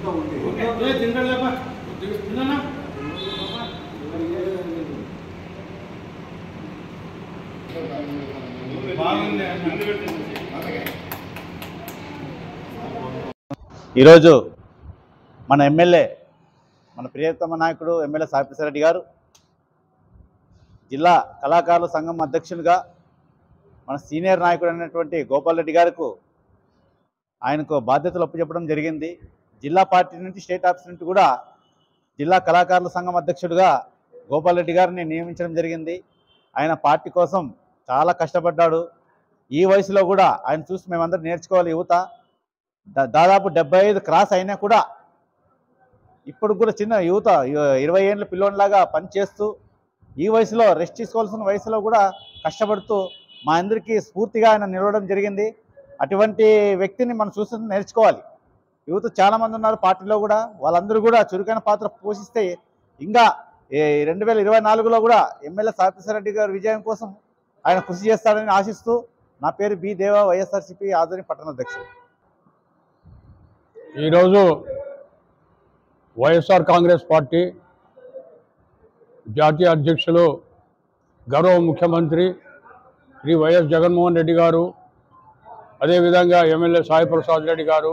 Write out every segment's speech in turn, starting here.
ఇంకా ఉంది ఏ తింటాడులేపా తిన్నా బాగుంది ఈరోజు మన ఎమ్మెల్యే మన ప్రియతమ నాయకుడు ఎమ్మెల్యే సాయిప్రసాద్ గారు జిల్లా కళాకారుల సంఘం అధ్యక్షునిగా మన సీనియర్ నాయకుడు అయినటువంటి గోపాల్ రెడ్డి గారికి ఆయనకు బాధ్యతలు అప్పచెప్పడం జరిగింది జిల్లా పార్టీ నుంచి స్టేట్ ఆఫీస్ నుంచి కూడా జిల్లా కళాకారుల సంఘం అధ్యక్షుడిగా గోపాల్ రెడ్డి గారిని నియమించడం జరిగింది ఆయన పార్టీ కోసం చాలా కష్టపడ్డాడు ఈ వయసులో కూడా ఆయన చూసి మేమందరం నేర్చుకోవాలి యువత దా- దాదాపు డెబ్బై ఐదు క్రాస్ అయినా కూడా ఇప్పుడు కూడా చిన్న యువత ఇ- ఇరవై ఏళ్ళ పిల్లోనిలాగా పనిచేస్తూ ఈ వయసులో రెస్ట్ తీసుకోవాల్సిన వయసులో కూడా కష్టపడుతూ మా అందరికీ స్ఫూర్తిగా ఆయన నిలవడం జరిగింది అటువంటి వ్యక్తిని మనం చూసి నేర్చుకోవాలి యువత చాలా మంది ఉన్నారు పార్టీలో కూడా వాళ్ళందరూ కూడా చురుకైన పాత్ర పోషిస్తే ఇంకా రెండు వేల ఇరవై నాలుగులో కూడా ఎమ్మెల్యే సాయిప్రసాద్ గారి విజయం కోసం ఆయన కృషి చేస్తాడని ఆశిస్తూ నా పేరు బి దేవ వైఎస్ఆర్సీపీ ఆధ్వర్యం పట్టణ అధ్యక్షుడు ఈరోజు వైఎస్ఆర్ కాంగ్రెస్ పార్టీ జాతీయ అధ్యక్షులు గౌరవ ముఖ్యమంత్రి శ్రీ వైఎస్ జగన్మోహన్ రెడ్డి గారు అదేవిధంగా ఎమ్మెల్యే సాయి ప్రసాద్ రెడ్డి గారు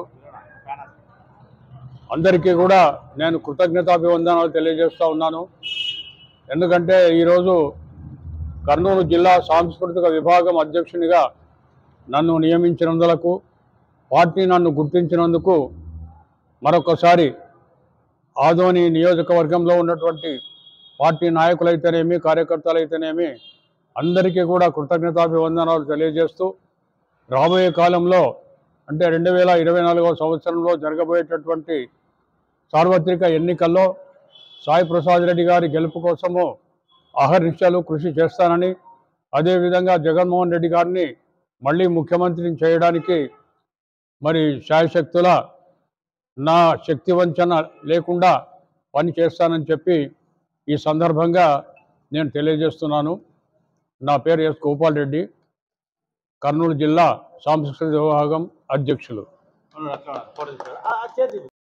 అందరికీ కూడా నేను కృతజ్ఞతాభివందనాలు తెలియజేస్తూ ఉన్నాను ఎందుకంటే ఈరోజు కర్నూలు జిల్లా సాంస్కృతిక విభాగం అధ్యక్షునిగా నన్ను నియమించినందులకు పార్టీ నన్ను గుర్తించినందుకు మరొకసారి ఆదోని నియోజకవర్గంలో ఉన్నటువంటి పార్టీ నాయకులైతేనేమి కార్యకర్తలైతేనేమి అందరికీ కూడా కృతజ్ఞతాభివందనాలు తెలియజేస్తూ రాబోయే కాలంలో అంటే రెండు వేల ఇరవై నాలుగవ సంవత్సరంలో జరగబోయేటటువంటి సార్వత్రిక ఎన్నికల్లో సాయి ప్రసాద్ రెడ్డి గారి గెలుపు కోసము అహర్నిశలు కృషి చేస్తానని అదేవిధంగా జగన్మోహన్ రెడ్డి గారిని మళ్ళీ ముఖ్యమంత్రిని చేయడానికి మరి శాయశక్తుల నా శక్తి వంచన లేకుండా పని చేస్తానని చెప్పి ఈ సందర్భంగా నేను తెలియజేస్తున్నాను నా పేరు ఎస్ గోపాల్ రెడ్డి కర్నూలు జిల్లా సాంస్కృతిక విభాగం అధ్యక్షులు